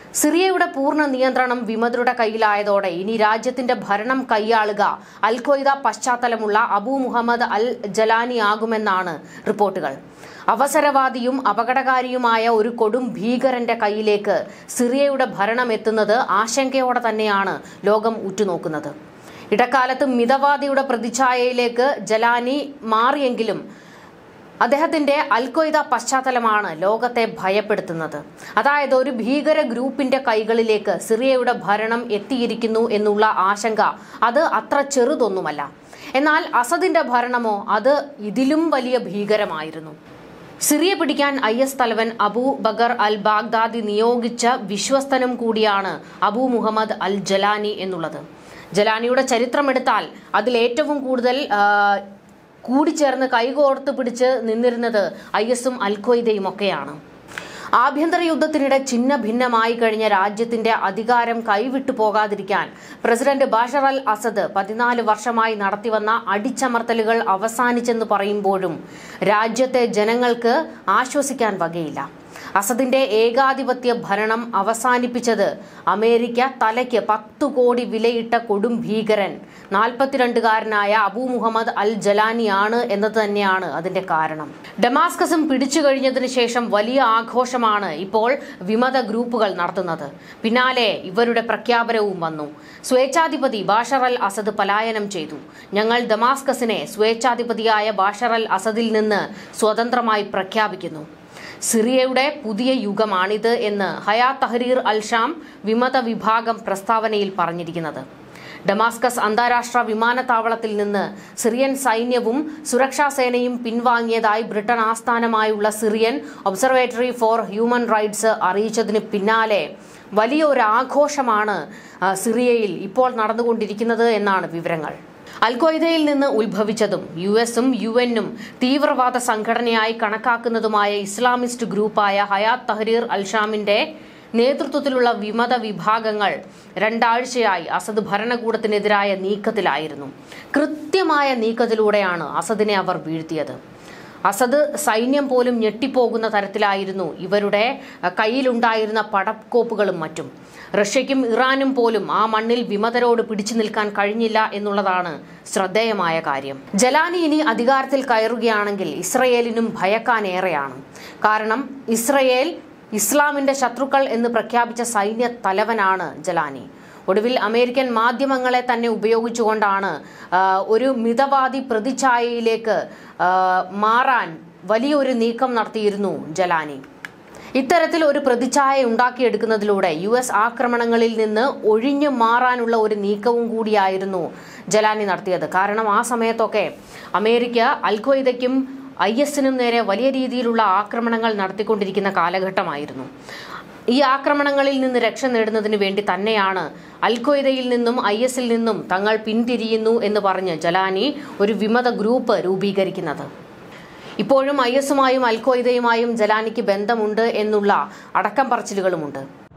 സിറിയയുടെ പൂർണ്ണ നിയന്ത്രണം വിമതരുടെ കയ്യിലായതോടെ ഇനി രാജ്യത്തിന്റെ ഭരണം കൈയാളുക അൽ ഖ്വയ്ദ പശ്ചാത്തലമുള്ള അബു മുഹമ്മദ് അൽ ജലാനി ആകുമെന്നാണ് റിപ്പോർട്ടുകൾ അവസരവാദിയും അപകടകാരിയുമായ ഒരു കൊടും ഭീകരന്റെ കയ്യിലേക്ക് സിറിയയുടെ ഭരണം എത്തുന്നത് ആശങ്കയോടെ തന്നെയാണ് ലോകം ഉറ്റുനോക്കുന്നത് ഇടക്കാലത്ത് മിതവാദിയുടെ പ്രതിച്ഛായയിലേക്ക് ജലാനി മാറിയെങ്കിലും അദ്ദേഹത്തിന്റെ അൽഖ്വയ്ദ പശ്ചാത്തലമാണ് ലോകത്തെ ഭയപ്പെടുത്തുന്നത് അതായത് ഒരു ഭീകര ഗ്രൂപ്പിന്റെ കൈകളിലേക്ക് സിറിയയുടെ ഭരണം എത്തിയിരിക്കുന്നു എന്നുള്ള ആശങ്ക അത് അത്ര ചെറുതൊന്നുമല്ല എന്നാൽ അസദിന്റെ ഭരണമോ അത് ഇതിലും വലിയ ഭീകരമായിരുന്നു സിറിയ പിടിക്കാൻ ഐ എസ് തലവൻ അബൂ ബഗർ അൽ ബാഗ്ദാദി നിയോഗിച്ച വിശ്വസ്തനും കൂടിയാണ് അബൂ മുഹമ്മദ് അൽ ജലാനി എന്നുള്ളത് ജലാനിയുടെ ചരിത്രമെടുത്താൽ അതിൽ ഏറ്റവും കൂടുതൽ ആ, കൂടിച്ചേർന്ന് കൈകോർത്ത് പിടിച്ച് നിന്നിരുന്നത് ഐ എസും അൽഖ്വയ്ദയും ഒക്കെയാണ് ആഭ്യന്തര യുദ്ധത്തിനിടെ ഛിന്ന ഭിന്നമായി കഴിഞ്ഞ രാജ്യത്തിന്റെ അധികാരം കൈവിട്ടു പോകാതിരിക്കാൻ പ്രസിഡന്റ് ബാഷർ അൽ അസദ് പതിനാല് വർഷമായി നടത്തിവന്ന അടിച്ചമർത്തലുകൾ അവസാനിച്ചെന്ന് പറയുമ്പോഴും രാജ്യത്തെ ജനങ്ങൾക്ക് ആശ്വസിക്കാൻ വകയില്ല അസദിന്റെ ഏകാധിപത്യ ഭരണം അവസാനിപ്പിച്ചത് അമേരിക്ക തലയ്ക്ക് പത്തു കോടി വിലയിട്ട കൊടും ഭീകരൻ നാൽപ്പത്തിരണ്ടുകാരനായ അബൂ മുഹമ്മദ് അൽ ജലാനിയാണ് എന്നത് തന്നെയാണ് അതിന്റെ കാരണം ഡമാസ്കസും പിടിച്ചു കഴിഞ്ഞതിന് ശേഷം വലിയ ആഘോഷമാണ് ഇപ്പോൾ വിമത ഗ്രൂപ്പുകൾ നടത്തുന്നത് പിന്നാലെ ഇവരുടെ പ്രഖ്യാപനവും വന്നു സ്വേച്ഛാധിപതി ബാഷർ അൽ അസദ് പലായനം ചെയ്തു ഞങ്ങൾ ദമാസ്കസിനെ സ്വേച്ഛാധിപതിയായ ബാഷർ അൽ അസദിൽ നിന്ന് സ്വതന്ത്രമായി പ്രഖ്യാപിക്കുന്നു സിറിയയുടെ പുതിയ യുഗമാണിത് എന്ന് ഹയാ തഹരീർ അൽ ഷാം വിമത വിഭാഗം പ്രസ്താവനയിൽ പറഞ്ഞിരിക്കുന്നത് ഡമാസ്കസ് അന്താരാഷ്ട്ര വിമാനത്താവളത്തിൽ നിന്ന് സിറിയൻ സൈന്യവും സുരക്ഷാ സേനയും പിൻവാങ്ങിയതായി ബ്രിട്ടൻ ആസ്ഥാനമായുള്ള Syrian observatory for human rights അറിയിച്ചതിന് പിന്നാലെ വലിയൊരു ആഘോഷമാണ് ആ, സിറിയയിൽ ഇപ്പോൾ നടന്നുകൊണ്ടിരിക്കുന്നത് എന്നാണ് വിവരങ്ങൾ അൽഖ്വയ്ദയിൽ നിന്ന് ഉത്ഭവിച്ചതും യു എസും യു എന്നും തീവ്രവാദ സംഘടനയായി കണക്കാക്കുന്നതുമായ ഇസ്ലാമിസ്റ്റ് ഗ്രൂപ്പായ ഹയാത്ത് തഹരീർ അൽഷാമിന്റെ നേതൃത്വത്തിലുള്ള വിമത വിഭാഗങ്ങൾ രണ്ടാഴ്ചയായി അസദ് ഭരണകൂടത്തിനെതിരായ നീക്കത്തിലായിരുന്നു കൃത്യമായ നീക്കത്തിലൂടെയാണ് അസദിനെ അവർ വീഴ്ത്തിയത് അസദ് സൈന്യം പോലും ഞെട്ടിപ്പോകുന്ന തരത്തിലായിരുന്നു ഇവരുടെ അഹ്, കയ്യിലുണ്ടായിരുന്ന പടക്കോപ്പുകളും മറ്റും റഷ്യയ്ക്കും ഇറാനും പോലും ആ മണ്ണിൽ വിമതരോട് പിടിച്ചു നിൽക്കാൻ കഴിഞ്ഞില്ല എന്നുള്ളതാണ് ശ്രദ്ധേയമായ കാര്യം ജലാനി ഇനി അധികാരത്തിൽ കയറുകയാണെങ്കിൽ ഇസ്രയേലിനും ഭയക്കാനേറെയാണ് കാരണം ഇസ്രയേൽ ഇസ്ലാമിന്റെ ശത്രുക്കൾ എന്ന് പ്രഖ്യാപിച്ച സൈന്യ തലവനാണ് ജലാനി ഒടുവിൽ അമേരിക്കൻ മാധ്യമങ്ങളെ തന്നെ ഉപയോഗിച്ചുകൊണ്ടാണ് ആ, ഒരു മിതവാദി പ്രതിച്ഛായയിലേക്ക് ആ, മാറാൻ വലിയൊരു നീക്കം നടത്തിയിരുന്നു ജലാനി ഇത്തരത്തിൽ ഒരു പ്രതിച്ഛായ ഉണ്ടാക്കിയെടുക്കുന്നതിലൂടെ യു എസ് ആക്രമണങ്ങളിൽ നിന്ന് ഒഴിഞ്ഞു മാറാനുള്ള ഒരു നീക്കവും കൂടിയായിരുന്നു ജലാനി നടത്തിയത് കാരണം ആ സമയത്തൊക്കെ അമേരിക്ക അൽഖ്വയ്ദയ്ക്കും ഐ എസിനും നേരെ വലിയ രീതിയിലുള്ള ആക്രമണങ്ങൾ നടത്തിക്കൊണ്ടിരിക്കുന്ന കാലഘട്ടമായിരുന്നു ഈ ആക്രമണങ്ങളിൽ നിന്ന് രക്ഷ നേടുന്നതിന് വേണ്ടി തന്നെയാണ് അൽഖ്വയ്ദയിൽ നിന്നും ഐ എസിൽ നിന്നും തങ്ങൾ പിന്തിരിയുന്നു എന്ന് പറഞ്ഞ് ജലാനി ഒരു വിമത ഗ്രൂപ്പ് രൂപീകരിക്കുന്നത് ഇപ്പോഴും ഐ എസുമായും അൽഖ്വയ്ദയുമായും ജലാനിക്ക് ബന്ധമുണ്ട് എന്നുള്ള അടക്കം പറച്ചിലുകളുമുണ്ട്